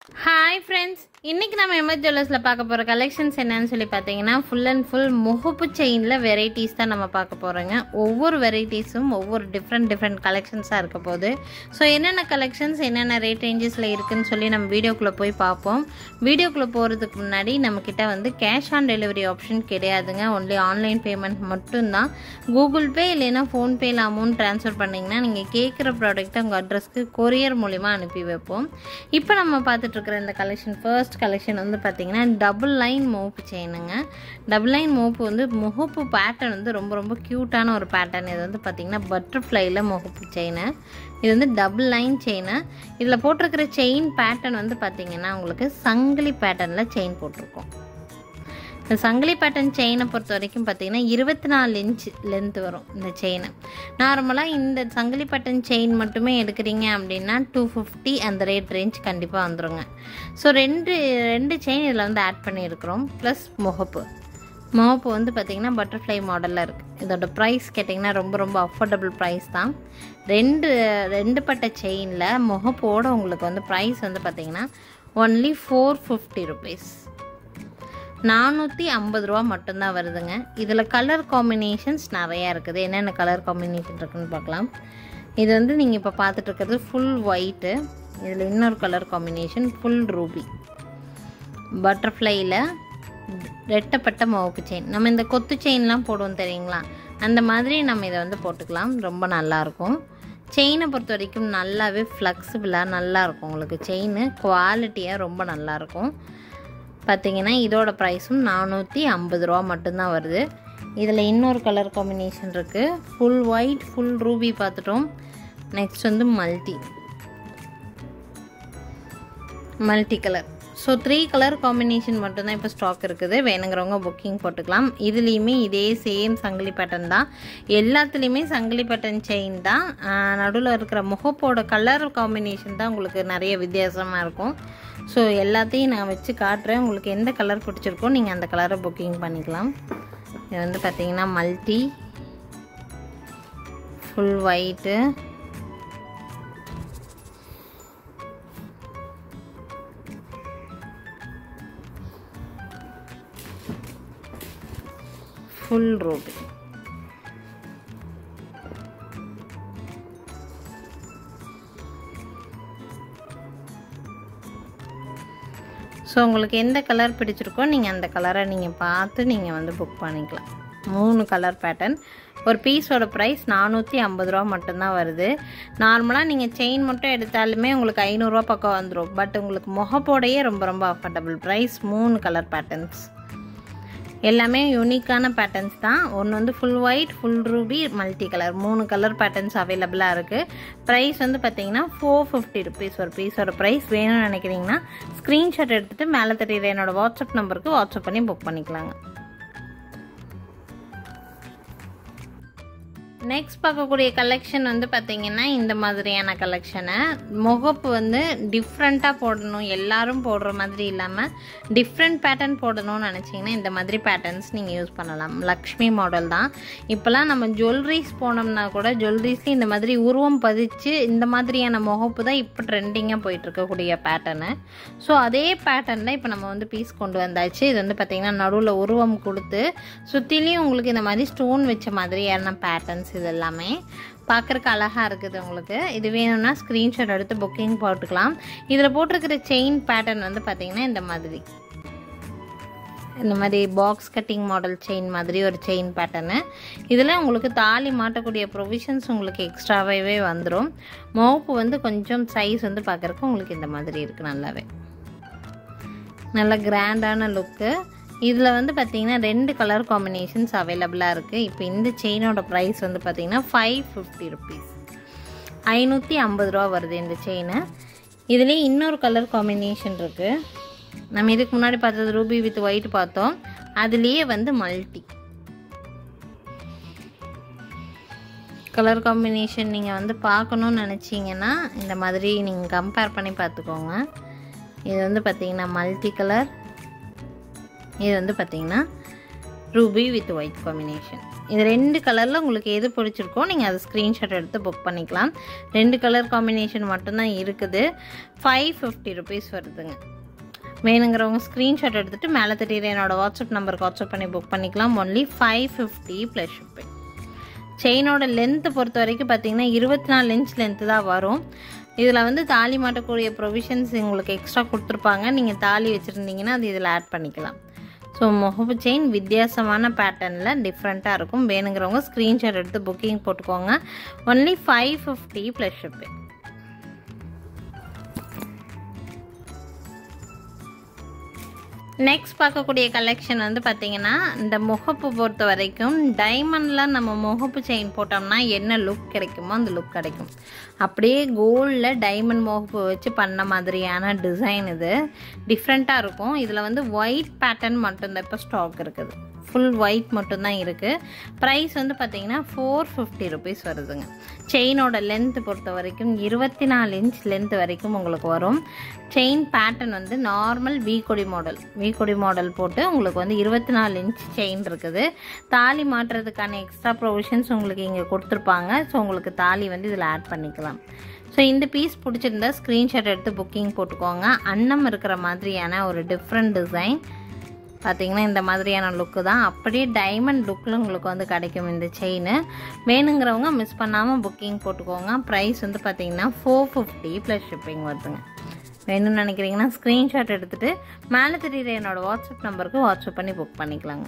hi friends இன்றைக்கி நம்ம MS ஜுவல்லர்ஸில் பார்க்க போகிற கலெக்ஷன்ஸ் என்னன்னு சொல்லி பார்த்தீங்கன்னா ஃபுல் அண்ட் ஃபுல் முகப்பு செயினில் வெரைட்டிஸ் தான் நம்ம பார்க்க போகிறோங்க ஒவ்வொரு வெரைட்டிஸும் ஒவ்வொரு டிஃப்ரெண்ட் டிஃப்ரெண்ட் கலெக்ஷன்ஸாக இருக்க போகுது ஸோ என்னென்ன கலெக்ஷன்ஸ் என்னென்ன ரேட் ரேஞ்சஸில் இருக்குன்னு சொல்லி நம்ம வீடியோக்குள்ளே போய் பார்ப்போம் வீடியோக்குள்ளே போகிறதுக்கு முன்னாடி நம்மக்கிட்ட வந்து கேஷ் ஆன் டெலிவரி ஆப்ஷன் கிடையாதுங்க ஒன்லி ஆன்லைன் பேமெண்ட் மட்டும்தான் கூகுள் பே இல்லைன்னா ஃபோன்பேயில் அமௌண்ட் ட்ரான்ஸ்ஃபர் பண்ணிங்கன்னா நீங்கள் கேட்குற ப்ராடக்ட்டை உங்கள் அட்ரஸ்க்கு கொரியர் மூலிமா அனுப்பி வைப்போம் இப்போ நம்ம பார்த்துட்டு இருக்கிற இந்த கலெக்ஷன் ஃபர்ஸ்ட் கலெக்ஷன் வந்து பார்த்தீங்கன்னா டபுள் லைன் மோப்பு செயினுங்க டபுள் லைன் மோப்பு வந்து முகப்பு பேட்டர்ன் வந்து ரொம்ப ரொம்ப க்யூட்டான ஒரு பேட்டர்ன் இது வந்து பார்த்தீங்கன்னா பட்டர்ஃப்ளைல முகப்பு செயின் இது வந்து டபுள் லைன் செயின் இதில் போட்டிருக்கிற செயின் பேட்டர்ன் வந்து பார்த்தீங்கன்னா உங்களுக்கு சங்கிலி பேட்டர்னில் செயின் போட்டிருக்கோம் இந்த சங்கிலி பேட்டர்ன் செயினை பொறுத்த வரைக்கும் பார்த்தீங்கன்னா இருபத்தி நாலு இன்ச் லென்த் வரும் இந்த செயினை நார்மலாக இந்த சங்கிலி பேட்டர்ன் செயின் மட்டுமே எடுக்கிறீங்க அப்படின்னா டூ ஃபிஃப்டி அந்த ரேட் ரேஞ்ச் கண்டிப்பாக வந்துருங்க ஸோ ரெண்டு ரெண்டு செயின் இதில் வந்து ஆட் பண்ணியிருக்கிறோம் ப்ளஸ் முகப்பு முகப்பு வந்து பார்த்திங்கன்னா பட்டர்ஃப்ளை மாடலில் இருக்குது இதோட ப்ரைஸ் கேட்டிங்கன்னா ரொம்ப ரொம்ப அஃபோர்டபுள் ப்ரைஸ் தான் ரெண்டு ரெண்டு பட்ட செயினில் முகப்போடு உங்களுக்கு வந்து ப்ரைஸ் வந்து பார்த்திங்கன்னா ஒன்லி ஃபோர் ஃபிஃப்டி ருபீஸ் நானூற்றி ஐம்பது ரூபா மட்டும்தான் வருதுங்க இதில் கலர் காம்பினேஷன்ஸ் நிறையா இருக்குது என்னென்ன கலர் காம்பினேஷன் இருக்குன்னு பார்க்கலாம் இது வந்து நீங்கள் இப்போ பார்த்துட்டு இருக்கிறது ஃபுல் ஒயிட்டு இதில் இன்னொரு கலர் காம்பினேஷன் ஃபுல் ரூபி பட்டர்ஃப்ளையில் ரெட்டப்பட்ட மவுக்கு செயின் நம்ம இந்த கொத்து செயின்லாம் போடுவோம் தெரியுங்களா அந்த மாதிரி நம்ம இதை வந்து போட்டுக்கலாம் ரொம்ப நல்லாயிருக்கும் செயினை பொறுத்த வரைக்கும் நல்லாவே ஃப்ளெக்சிபிளாக நல்லாயிருக்கும் உங்களுக்கு செயின் குவாலிட்டியாக ரொம்ப நல்லாயிருக்கும் பார்த்தீங்கன்னா இதோட ப்ரைஸும் நானூற்றி ஐம்பது ரூபா மட்டும்தான் வருது இதில் இன்னொரு கலர் காம்பினேஷன் இருக்குது ஃபுல் ஒயிட் ஃபுல் ரூபி பார்த்துட்டோம் நெக்ஸ்ட் வந்து multi multi colour so three colour combination மட்டும்தான் இப்போ ஸ்டாக் இருக்குது வேணுங்கிறவங்க புக்கிங் போட்டுக்கலாம் இதுலேயுமே இதே சேம் சங்கிலி பேட்டர்ன் தான் எல்லாத்துலேயுமே சங்கிலி பேட்டர்ன் செயின் தான் நடுவில் இருக்கிற முகப்போட கலர் காம்பினேஷன் தான் உங்களுக்கு நிறைய வித்தியாசமாக இருக்கும் ஸோ எல்லாத்தையும் நான் வச்சு காட்டுறேன் உங்களுக்கு எந்த கலர் பிடிச்சிருக்கோ நீங்கள் அந்த கலரை புக்கிங் பண்ணிக்கலாம் இது வந்து பார்த்தீங்கன்னா multi full white full ruby so உங்களுக்கு எந்த கலர் பிடிச்சிருக்கோ நீங்கள் அந்த கலரை நீங்கள் பார்த்து நீங்கள் வந்து புக் பண்ணிக்கலாம் மூணு கலர் பேட்டர்ன் ஒரு பீஸோட ப்ரைஸ் நானூற்றி ஐம்பது ரூபா மட்டும்தான் வருது நார்மலாக நீங்கள் செயின் மட்டும் எடுத்தாலுமே உங்களுக்கு ஐநூறுரூவா பக்கம் வந்துடும் பட் உங்களுக்கு முகப்போடையே ரொம்ப ரொம்ப அஃபர்டபுள் ப்ரைஸ் மூணு கலர் பேட்டர்ன்ஸ் எல்லாமே யூனிக்கான பேட்டர்ன்ஸ் தான் ஒன்று வந்து full white full ruby multi colour மூணு கலர் பேட்டர்ன்ஸ் அவைலபிளாக இருக்குது ப்ரைஸ் வந்து பார்த்தீங்கன்னா ஃபோர் ஃபிஃப்டி ருபீஸ் ஒரு பீஸோட ப்ரைஸ் வேணும்னு நினைக்கிறீங்கன்னா ஸ்க்ரீன்ஷாட் எடுத்துகிட்டு மேலே தெரியுற என்னோடய வாட்ஸ்அப் நம்பருக்கு வாட்ஸ்அப் பண்ணி புக் பண்ணிக்கலாங்க நெக்ஸ்ட் பார்க்கக்கூடிய கலெக்ஷன் வந்து பார்த்திங்கன்னா இந்த மாதிரியான கலெக்ஷனை முகப்பு வந்து டிஃப்ரெண்ட்டாக போடணும் எல்லாரும் போடுற மாதிரி இல்லாமல் டிஃப்ரெண்ட் பேட்டர்ன் போடணும்னு நினச்சிங்கன்னா இந்த மாதிரி பேட்டர்ன்ஸ் நீங்கள் யூஸ் பண்ணலாம் லக்ஷ்மி மாடல் தான் இப்போலாம் நம்ம ஜுவல்லரிஸ் போனோம்னா கூட ஜுவல்லரிஸ்லேயும் இந்த மாதிரி உருவம் பதிச்சு இந்த மாதிரியான முகப்பு தான் இப்போ ட்ரெண்டிங்காக போயிட்டு இருக்கக்கூடிய பேட்டர்னு ஸோ அதே பேட்டர்னில் இப்போ நம்ம வந்து பீஸ் கொண்டு வந்தாச்சு இது வந்து பார்த்திங்கன்னா நடுவில் உருவம் கொடுத்து சுற்றிலையும் உங்களுக்கு இந்த மாதிரி ஸ்டோன் வச்ச மாதிரியான பேட்டர்ன்ஸ் இது எல்லாமே பார்க்குறக்கு அழகாக இருக்குது உங்களுக்கு இது வேணும்னா ஸ்க்ரீன்ஷாட் எடுத்து புக்கிங் போட்டுக்கலாம் இதில் போட்டிருக்கிற செயின் பேட்டர்ன் வந்து பார்த்திங்கன்னா இந்த மாதிரி இந்த மாதிரி பாக்ஸ் கட்டிங் மாடல் செயின் மாதிரி ஒரு செயின் பேட்டர்னு இதில் உங்களுக்கு தாலி மாட்டக்கூடிய ப்ரொவிஷன்ஸ் உங்களுக்கு எக்ஸ்ட்ராவே வந்துடும் மோப்பு வந்து கொஞ்சம் சைஸ் வந்து பார்க்குறக்கு உங்களுக்கு இந்த மாதிரி இருக்குது நல்லாவே நல்ல கிராண்டான லுக்கு இதில் வந்து பார்த்திங்கன்னா ரெண்டு கலர் காம்பினேஷன்ஸ் அவைலபிளாக இருக்குது இப்போ இந்த செயினோட ப்ரைஸ் வந்து பார்த்திங்கன்னா ஃபைவ் ஃபிஃப்டி ருபீஸ் ஐநூற்றி ஐம்பது ரூபா வருது இந்த செயினு இதுலேயே இன்னொரு கலர் காம்பினேஷன் இருக்குது நம்ம இதுக்கு முன்னாடி பார்த்தது ரூபி வித் ஒயிட் பார்த்தோம் அதுலேயே வந்து மல்டி கலர் காம்பினேஷன் நீங்கள் வந்து பார்க்கணுன்னு நினச்சிங்கன்னா இந்த மாதிரி நீங்கள் கம்பேர் பண்ணி பார்த்துக்கோங்க இது வந்து பார்த்திங்கன்னா மல்டி கலர் இது வந்து பார்த்திங்கன்னா ரூபி வித் ஒயிட் காம்பினேஷன் இது ரெண்டு கலரில் உங்களுக்கு எது பிடிச்சிருக்கோ நீங்கள் அதை ஸ்க்ரீன்ஷாட் எடுத்து புக் பண்ணிக்கலாம் ரெண்டு கலர் காம்பினேஷன் மட்டும்தான் இருக்குது ஃபைவ் ஃபிஃப்டி ருபீஸ் வருதுங்க வேணுங்கிறவங்க ஸ்க்ரீன்ஷாட் எடுத்துகிட்டு மேலே தெரியுற என்னோடய வாட்ஸ்அப் நம்பருக்கு வாட்ஸ்அப் பண்ணி புக் பண்ணிக்கலாம் only five fifty plus shipping செயினோட லென்த்து பொறுத்த வரைக்கும் பார்த்தீங்கன்னா இருபத்தி நாலு இன்ச் லென்த்து தான் வரும் இதில் வந்து தாலி மாட்டக்கூடிய ப்ரொவிஷன்ஸ் உங்களுக்கு எக்ஸ்ட்ரா கொடுத்துருப்பாங்க நீங்கள் தாலி வச்சுருந்தீங்கன்னா அது இதில் ஆட் பண்ணிக்கலாம் ஸோ முகப்பு செயின் வித்தியாசமான பேட்டர்னில் டிஃப்ரெண்ட்டாக இருக்கும் வேணுங்கிறவங்க ஸ்க்ரீன்ஷாட் எடுத்து புக்கிங் போட்டுக்கோங்க only five fifty plus shipping next பார்க்கக்கூடிய கலெக்ஷன் வந்து பார்த்திங்கன்னா இந்த முகப்பு பொறுத்த வரைக்கும் டைமண்டில் நம்ம முகப்பு செயின் போட்டோம்னா என்ன லுக் கிடைக்குமோ அந்த லுக் கிடைக்கும் அப்படியே கோல்டில் டைமண்ட் முகப்பு வச்சு பண்ண மாதிரியான டிசைன் இது டிஃப்ரெண்ட்டாக இருக்கும் இதில் வந்து ஒயிட் பேட்டர்ன் மட்டும்தான் இப்போ ஸ்டாக் இருக்குது ஃபுல் ஒயிட் மட்டும்தான் இருக்குது ப்ரைஸ் வந்து பார்த்தீங்கன்னா ஃபோர் ஃபிஃப்டி ருபீஸ் வருதுங்க செயினோட லென்த் பொறுத்த வரைக்கும் இருபத்தி நாலு இன்ச் லென்த் வரைக்கும் உங்களுக்கு வரும் செயின் பேட்டர்ன் வந்து நார்மல் வீக்கொடி மாடல் வீக்கொடி மாடல் போட்டு உங்களுக்கு வந்து இருபத்தி நாலு இன்ச் செயின் இருக்குது தாலி மாட்டுறதுக்கான எக்ஸ்ட்ரா ப்ரொவிஷன்ஸ் உங்களுக்கு இங்கே கொடுத்துருப்பாங்க ஸோ உங்களுக்கு தாலி வந்து இதில் ஆட் பண்ணிக்கலாம் ஸோ இந்த பீஸ் பிடிச்சிருந்தா ஸ்க்ரீன்ஷாட் எடுத்து புக்கிங் போட்டுக்கோங்க அன்னம் இருக்கிற மாதிரியான ஒரு டிஃப்ரெண்ட் டிசைன் பார்த்தீங்கன்னா இந்த மாதிரியான லுக்கு தான் அப்படியே டைமண்ட் லுக்கில் உங்களுக்கு வந்து கிடைக்கும் இந்த செயின் வேணுங்கிறவங்க மிஸ் பண்ணாமல் புக்கிங் போட்டுக்கோங்க ப்ரைஸ் வந்து பார்த்தீங்கன்னா ஃபோர் ஃபிஃப்டி ப்ளஸ் ஷிப்பிங் வருதுங்க வேணும்னு நினைக்கிறீங்கன்னா ஸ்க்ரீன்ஷாட் எடுத்துகிட்டு மேலே தெரியுற என்னோடய வாட்ஸ்அப் நம்பருக்கு வாட்ஸ்அப் பண்ணி புக் பண்ணிக்கலாங்க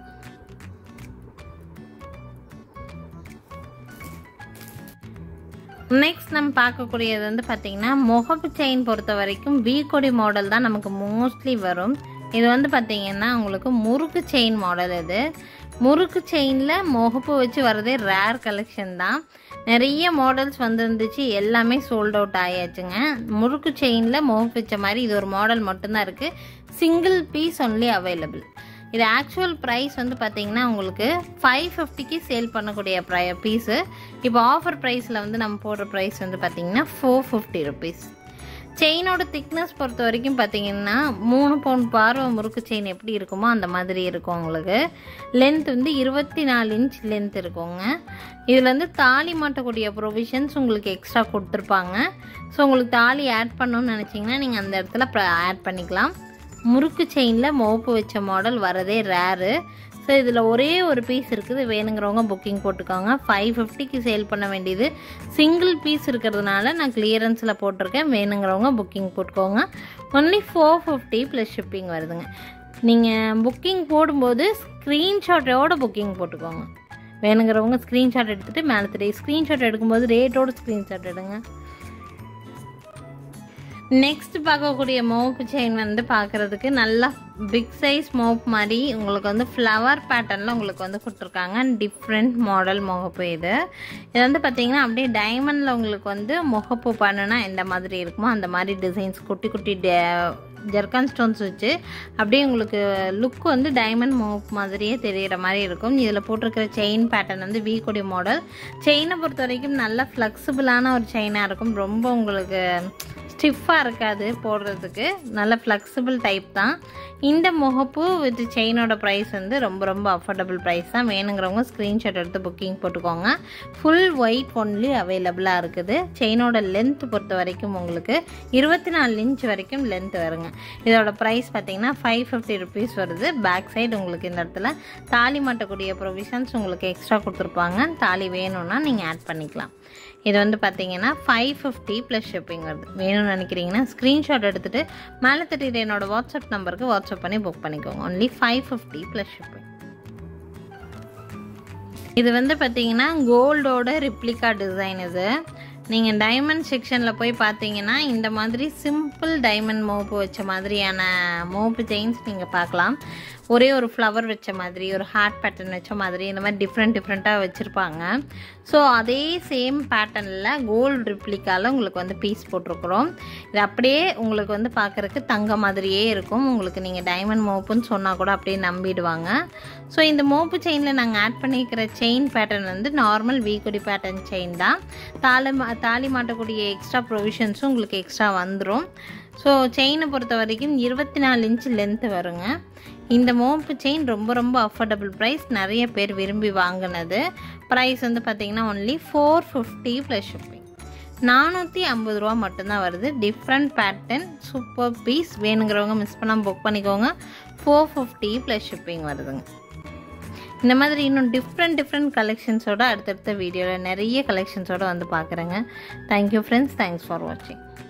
நெக்ஸ்ட் நம்ம பார்க்கக்கூடியது வந்து பார்த்திங்கன்னா முகப்பு செயின் பொறுத்த வரைக்கும் வீக்கொடி மாடல் தான் நமக்கு மோஸ்ட்லி வரும் இது வந்து பார்த்திங்கன்னா உங்களுக்கு முறுக்கு செயின் மாடல் இது முறுக்கு செயினில் முகப்பு வச்சு வரதே ரேர் கலெக்ஷன் தான் நிறைய மாடல்ஸ் வந்துருந்துச்சு எல்லாமே சோல்ட் அவுட் ஆயாச்சுங்க முறுக்கு செயினில் முகப்பு வச்ச மாதிரி இது ஒரு மாடல் மட்டும்தான் இருக்குது சிங்கிள் பீஸ் ஒன்லி அவைலபிள் இது ஆக்சுவல் ப்ரைஸ் வந்து பார்த்தீங்கன்னா உங்களுக்கு ஃபைவ் ஃபிஃப்டிக்கு சேல் பண்ணக்கூடிய ப்ரை பீஸு இப்போ ஆஃபர் ப்ரைஸில் வந்து நம்ம போடுற ப்ரைஸ் வந்து பார்த்தீங்கன்னா ஃபோர் ஃபிஃப்டி ருபீஸ் செயினோட திக்னஸ் பொறுத்த வரைக்கும் பார்த்தீங்கன்னா மூணு பவுண்ட் பார்வை முறுக்கு செயின் எப்படி இருக்குமோ அந்த மாதிரி இருக்கும் உங்களுக்கு லென்த் வந்து இருபத்தி நாலு இன்ச் லென்த் இருக்குங்க இதில் வந்து தாலி மாட்டக்கூடிய ப்ரொவிஷன்ஸ் உங்களுக்கு எக்ஸ்ட்ரா கொடுத்துருப்பாங்க ஸோ உங்களுக்கு தாலி ஆட் பண்ணணும்னு நினச்சிங்கன்னா நீங்கள் அந்த இடத்துல ஆட் பண்ணிக்கலாம் முறுக்கு செயினில் மோப்பு வச்ச மாடல் வரதே ரேரு ஸோ இதில் ஒரே ஒரு பீஸ் இருக்குது வேணுங்கிறவங்க புக்கிங் போட்டுக்கோங்க ஃபைவ் ஃபிஃப்டிக்கு சேல் பண்ண வேண்டியது சிங்கிள் பீஸ் இருக்கிறதுனால நான் கிளியரன்ஸில் போட்டிருக்கேன் வேணுங்கிறவங்க புக்கிங் போட்டுக்கோங்க only four fifty plus shipping வருதுங்க நீங்கள் புக்கிங் போடும்போது ஸ்க்ரீன்ஷாட்டோட புக்கிங் போட்டுக்கோங்க வேணுங்கிறவங்க ஸ்க்ரீன்ஷாட் எடுத்துகிட்டு மேலே தெரியும் ஸ்க்ரீன்ஷாட் எடுக்கும்போது ரேட்டோட ஸ்க்ரீன்ஷாட் எடுங்க நெக்ஸ்ட் பார்க்கக்கூடிய மோப்பு செயின் வந்து பார்க்குறதுக்கு நல்லா பிக் சைஸ் மோப் மாதிரி உங்களுக்கு வந்து ஃப்ளவர் பேட்டர்னில் உங்களுக்கு வந்து கொடுத்துருக்காங்க டிஃப்ரெண்ட் மாடல் முகப்பு இது இது வந்து பார்த்தீங்கன்னா அப்படியே டைமண்டில் உங்களுக்கு வந்து முகப்பு பண்ணுனா எந்த மாதிரி இருக்குமோ அந்த மாதிரி டிசைன்ஸ் குட்டி குட்டி ஜெர்கான் ஸ்டோன்ஸ் வச்சு அப்படியே உங்களுக்கு லுக் வந்து டைமண்ட் மோப் மாதிரியே தெரிகிற மாதிரி இருக்கும் இதில் போட்டிருக்கிற செயின் பேட்டர்ன் வந்து வீக்கொடி மாடல் செயினை பொறுத்த வரைக்கும் நல்ல ஃப்ளெக்சிபிளான ஒரு செயினாக இருக்கும் ரொம்ப உங்களுக்கு ஸ்டிஃபாக இருக்காது போடுறதுக்கு நல்ல ஃப்ளெக்சிபிள் டைப் தான் இந்த முகப்பு வித் செயினோட ப்ரைஸ் வந்து ரொம்ப ரொம்ப அஃபோர்டபுள் ப்ரைஸ் தான் வேணுங்கிறவங்க ஸ்க்ரீன்ஷாட் எடுத்து புக்கிங் போட்டுக்கோங்க ஃபுல் ஒயிட் ஒன்லி அவைலபிளாக இருக்குது செயினோட லென்த் பொறுத்த வரைக்கும் உங்களுக்கு இருபத்தி நாலு இன்ச் வரைக்கும் லென்த் வருங்க இதோட ப்ரைஸ் பார்த்தீங்கன்னா ஃபைவ் ஃபிஃப்டி ருபீஸ் வருது பேக் சைடு உங்களுக்கு இந்த இடத்துல தாலி மாட்டக்கூடிய ப்ரொவிஷன்ஸ் உங்களுக்கு எக்ஸ்ட்ரா கொடுத்துருப்பாங்க தாலி வேணும்னா நீங்கள் ஆட் பண்ணிக்கலாம் இது வந்து பார்த்தீங்கன்னா ஃபைவ் ஃபிஃப்டி ப்ளஸ் ஷிப்பிங் வருது வேணும்னு நினைக்கிறீங்கன்னா ஸ்க்ரீன்ஷாட் எடுத்துகிட்டு மேலே தட்டிட்டு என்னோட வாட்ஸ்அப் நம்பருக்கு வாட்ஸ்அப் பண்ணி புக் பண்ணிக்கோங்க only five fifty plus shipping இது வந்து பார்த்தீங்கன்னா கோல்டோட ரிப்ளிகா டிசைன் இது நீங்கள் டைமண்ட் செக்ஷனில் போய் பார்த்தீங்கன்னா இந்த மாதிரி சிம்பிள் டைமண்ட் மோப்பு வச்ச மாதிரியான மோப்பு செயின்ஸ் நீங்கள் பார்க்கலாம் ஒரே ஒரு ஃப்ளவர் வச்ச மாதிரி ஒரு ஹார்ட் பேட்டர்ன் வச்ச மாதிரி இந்த மாதிரி டிஃப்ரெண்ட் டிஃப்ரெண்ட்டாக வச்சுருப்பாங்க ஸோ அதே சேம் பேட்டர்னில் கோல்டு ரிப்ளிக்காவில் உங்களுக்கு வந்து பீஸ் போட்டிருக்கிறோம் இது அப்படியே உங்களுக்கு வந்து பார்க்குறக்கு தங்க மாதிரியே இருக்கும் உங்களுக்கு நீங்கள் டைமண்ட் மோப்புன்னு சொன்னால் கூட அப்படியே நம்பிடுவாங்க ஸோ இந்த மோப்பு செயினில் நாங்கள் ஆட் பண்ணிக்கிற செயின் பேட்டர்ன் வந்து நார்மல் வீக்குடி பேட்டர்ன் செயின் தான் தாலி மா தாலி மாட்டக்கூடிய எக்ஸ்ட்ரா ப்ரொவிஷன்ஸும் உங்களுக்கு எக்ஸ்ட்ரா வந்துடும் ஸோ செயினை பொறுத்த வரைக்கும் இருபத்தி நாலு இன்ச் லென்த்து வருங்க இந்த மோப்பு செயின் ரொம்ப ரொம்ப அஃபோர்டபுள் ப்ரைஸ் நிறைய பேர் விரும்பி வாங்கினது ப்ரைஸ் வந்து பார்த்திங்கன்னா only four fifty plus shipping நானூற்றி ஐம்பது ரூபா மட்டும்தான் வருது டிஃப்ரெண்ட் பேட்டர்ன் சூப்பர் பீஸ் வேணுங்கிறவங்க மிஸ் பண்ணாமல் புக் பண்ணிக்கோங்க ஃபோர் ஃபிஃப்டி ப்ளஸ் ஷிப்பிங் வருதுங்க இந்த மாதிரி இன்னும் டிஃப்ரெண்ட் டிஃப்ரெண்ட் கலெக்ஷன்ஸோட அடுத்தடுத்த வீடியோவில் நிறைய கலெக்ஷன்ஸோடு வந்து பார்க்குறேங்க தேங்க்யூ ஃப்ரெண்ட்ஸ் தேங்க்ஸ் ஃபார் வாட்சிங்